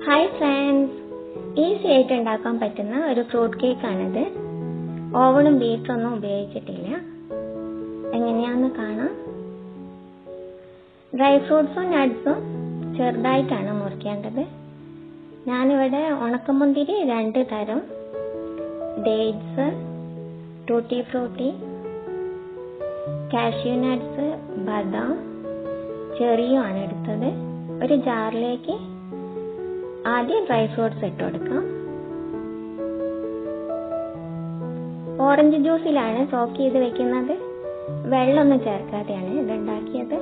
hi friends easy ആയിട്ട് ഉണ്ടാക്കാൻ പറ്റുന്ന ഒരു ഫ്രൂട്ട് കേക്കാണിത് ഓവണും ബീറ്ററൊന്നും ഉപയോഗിച്ചിട്ടില്ല എങ്ങനെയാണെന്ന് കാണാം ഡ്രൈ ഫ്രൂട്ട്സും നട്ട്സും ചെറുതായിട്ടാണ് മുറിക്കേണ്ടത് ഞാനിവിടെ ഉണക്കമുന്തിരി രണ്ട് തരം dates tutti frutti cashew nuts ബദാം ചെറിയുമാണ് എടുത്തത് ഒരു ജാറിലേക്ക് ആദ്യം ഡ്രൈ ഫ്രൂട്ട്സ് ഇട്ട് കൊടുക്കാം ഓറഞ്ച് ജ്യൂസിലാണ് സോക്ക് ചെയ്ത് വെക്കുന്നത് വെള്ളമൊന്നും ചേർക്കാതെയാണ് ഇത് ഉണ്ടാക്കിയത്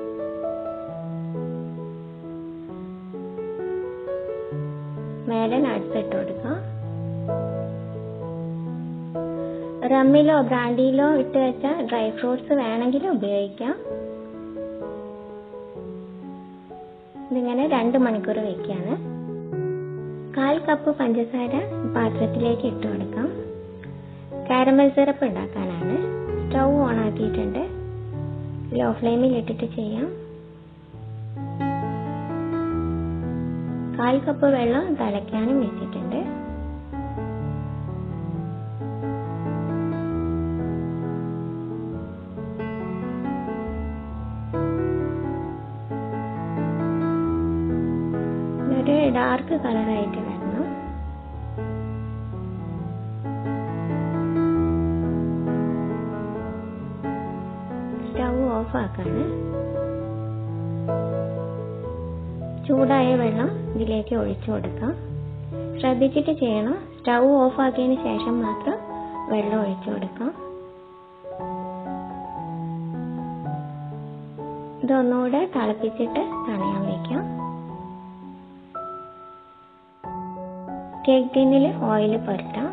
മേലെ നട്ട്സ് ഇട്ട് കൊടുക്കാം റമ്മിലോ ബ്രാൻഡിയിലോ ഇട്ട് വെച്ച ഡ്രൈ ഫ്രൂട്ട്സ് വേണമെങ്കിലും ഉപയോഗിക്കാം ഇതിങ്ങനെ രണ്ട് മണിക്കൂർ വെക്കുകയാണ് കാൽ കപ്പ് പഞ്ചസാര പാത്രത്തിലേക്ക് ഇട്ട് കൊടുക്കാം കാരമൽ സിറപ്പ് ഉണ്ടാക്കാനാണ് സ്റ്റൗ ഓൺ ആക്കിയിട്ടുണ്ട് ലോ ഫ്ലെയിമിൽ ഇട്ടിട്ട് ചെയ്യാം കാൽ കപ്പ് വെള്ളം തിളയ്ക്കാനും വെച്ചിട്ടുണ്ട് ഒരു ഡാർക്ക് കളറായിട്ട് വരണം സ്റ്റൗ ഓഫ് ആക്കാണ് ചൂടായ വെള്ളം ഇതിലേക്ക് ഒഴിച്ചു കൊടുക്കാം ശ്രദ്ധിച്ചിട്ട് ചെയ്യണം സ്റ്റൗ ഓഫ് ആക്കിയതിന് ശേഷം മാത്രം വെള്ളം ഒഴിച്ചു കൊടുക്കാം ഇതൊന്നുകൂടെ തിളപ്പിച്ചിട്ട് തണയാൻ വയ്ക്കാം കേക്ക് ടിന്നിൽ ഓയിൽ പുരട്ടാം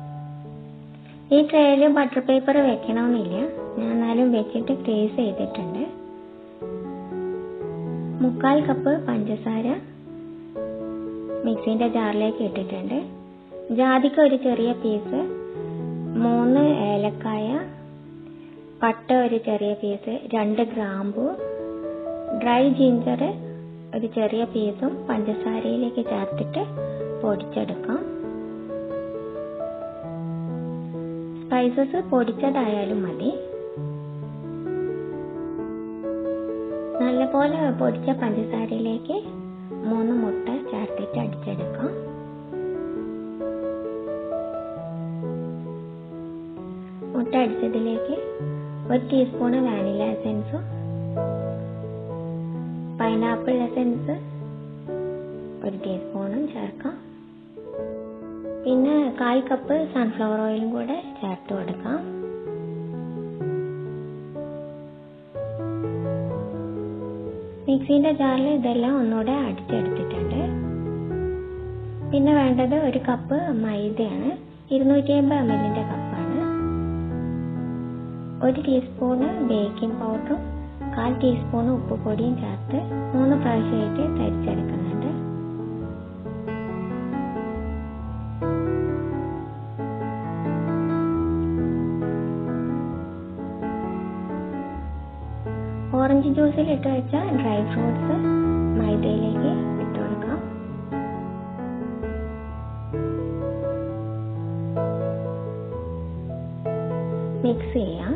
ഈ ട്രേയിൽ ബട്ടർ പേപ്പർ വെക്കണമെന്നില്ല ഞാൻ എന്നാലും വെച്ചിട്ട് ഗ്രേസ് ചെയ്തിട്ടുണ്ട് മുക്കാൽ കപ്പ് പഞ്ചസാര മിക്സിന്റെ ജാറിലേക്ക് ഇട്ടിട്ടുണ്ട് ജാതിക്ക ഒരു ചെറിയ പീസ് മൂന്ന് ഏലക്കായ പട്ട ഒരു ചെറിയ പീസ് രണ്ട് ഗ്രാമ്പു ഡ്രൈ ജിഞ്ചർ ഒരു ചെറിയ പീസും പഞ്ചസാരയിലേക്ക് ചേർത്തിട്ട് പൊടിച്ചെടുക്കാം സ്പൈസസ് പൊടിച്ചതായാലും മതി നല്ലപോലെ പൊടിച്ച പഞ്ചസാരയിലേക്ക് മൂന്ന് മുട്ട ചേർത്തിട്ട് അടിച്ചെടുക്കാം മുട്ട അടിച്ചതിലേക്ക് ഒരു ടീസ്പൂണ് വാനില എസൻസും പൈനാപ്പിൾ എസൻസ് ഒരു ടീസ്പൂണും ചേർക്കാം പിന്നെ കാൽ കപ്പ് സൺഫ്ലവർ ഓയിലും കൂടെ ചേർത്ത് കൊടുക്കാം മിക്സിന്റെ ജാറിൽ ഇതെല്ലാം ഒന്നുകൂടെ അടിച്ചെടുത്തിട്ടുണ്ട് പിന്നെ വേണ്ടത് ഒരു കപ്പ് മൈദയാണ് ഇരുന്നൂറ്റി അമ്പത് എം എല്ലിന്റെ കപ്പാണ് ഒരു ടീസ്പൂണ് ബേക്കിംഗ് പൗഡറും കാൽ ടീസ്പൂൺ ഉപ്പുപൊടിയും ചേർത്ത് മൂന്ന് പ്രാവശ്യമായിട്ട് തരിച്ചെടുക്കുന്നുണ്ട് ഓറഞ്ച് ജ്യൂസിൽ ഇട്ട് വെച്ച ഡ്രൈ ഫ്രൂട്ട്സ് മൈദയിലേക്ക് ഇട്ട് കൊടുക്കാം മിക്സ് ചെയ്യാം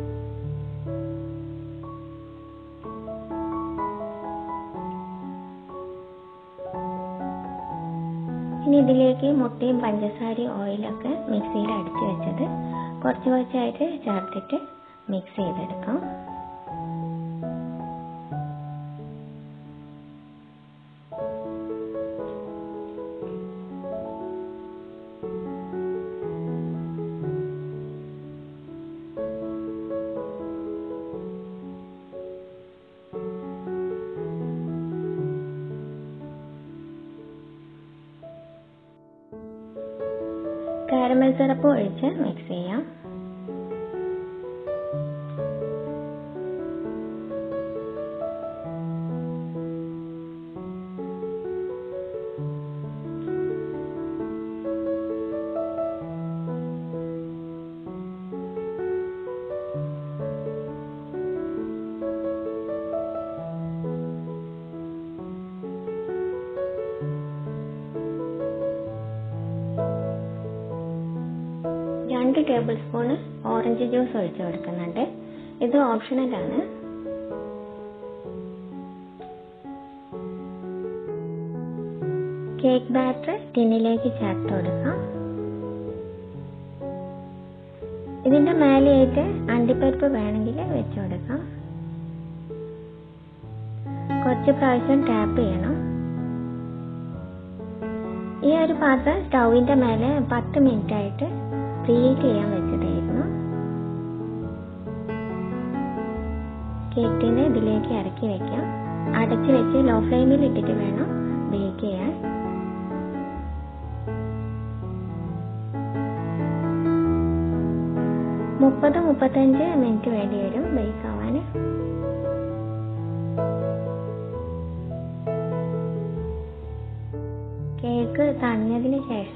ഇനി ഇതിലേക്ക് മുട്ടയും പഞ്ചസാരയും ഓയിലൊക്കെ മിക്സിയിൽ അടിച്ചു വെച്ചത് കുറച്ച് കുറച്ചായിട്ട് ചേർത്തിട്ട് മിക്സ് ചെയ്തെടുക്കാം കാരമൽ സിറപ്പ് ഒഴിച്ച് മിക്സ് ചെയ്യാം രണ്ട് ടേബിൾ സ്പൂണ് ഓറഞ്ച് ജ്യൂസ് ഒഴിച്ചു കൊടുക്കുന്നുണ്ട് ഇത് ഓപ്ഷണലാണ് കേക്ക് ബാറ്റർ ടിന്നിലേക്ക് ചേർത്ത് കൊടുക്കാം ഇതിന്റെ മേലെയായിട്ട് അണ്ടിപ്പരിപ്പ് വേണമെങ്കിൽ വെച്ചു കൊടുക്കാം കുറച്ച് പ്രാവശ്യം ടാപ്പ് ചെയ്യണം ഈ ഒരു പാത്രം സ്റ്റൗവിന്റെ മേലെ പത്ത് മിനിറ്റ് ആയിട്ട് പ്രീഹീറ്റ് ചെയ്യാൻ വെച്ചതായിരുന്നു കേക്ക് ടിന് ഇതിലേക്ക് ഇറക്കി വെക്കാം അടച്ചു വെച്ച് ലോ ഫ്ലെയിമിൽ ഇട്ടിട്ട് വേണം ബേക്ക് ചെയ്യാൻ മുപ്പത് മുപ്പത്തഞ്ച് മിനിറ്റ് വേണ്ടി വരും ബേക്ക് ആവാൻ കേക്ക് തണിഞ്ഞതിന് ശേഷം